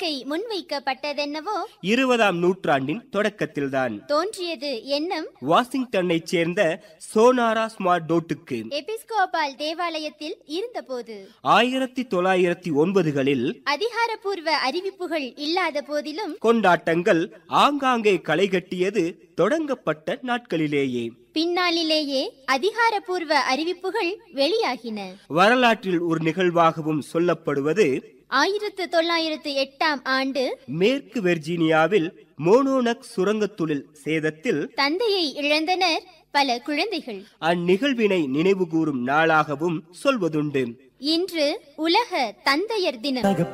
கோரிக்கை முன்வைக்கப்பட்டதென்னவோ இருபதாம் நூற்றாண்டின் தொடக்கத்தில்தான் தோன்றியது எண்ணம் வாஷிங்டனைச் சேர்ந்த சோனாரா ஸ்மார்ட் டோட்டுக்கு எபிஸ்கோபால் தேவாலயத்தில் இருந்தபோது ஆயிரத்தி தொள்ளாயிரத்தி ஒன்பதுகளில் அதிகாரப்பூர்வ அறிவிப்புகள் இல்லாத போதிலும் கொண்டாட்டங்கள் ஆங்காங்கே களை கட்டியது தொடங்கப்பட்ட நாட்களிலேயே பின்னாளிலேயே அதிகாரப்பூர்வ அறிவிப்புகள் வெளியாகின வரலாற்றில் ஒரு நிகழ்வாகவும் சொல்லப்படுவது ஆயிரத்து தொள்ளாயிரத்து எட்டாம் ஆண்டு மேற்கு வெர்ஜீனியாவில் மோனோனக் சுரங்கத் தொழில் சேதத்தில் தந்தையை இழந்தனர் பல குழந்தைகள் அந்நிகழ்வினை நினைவுகூரும் நாளாகவும் சொல்வதுண்டு இன்று உலக தந்தையர் தினம்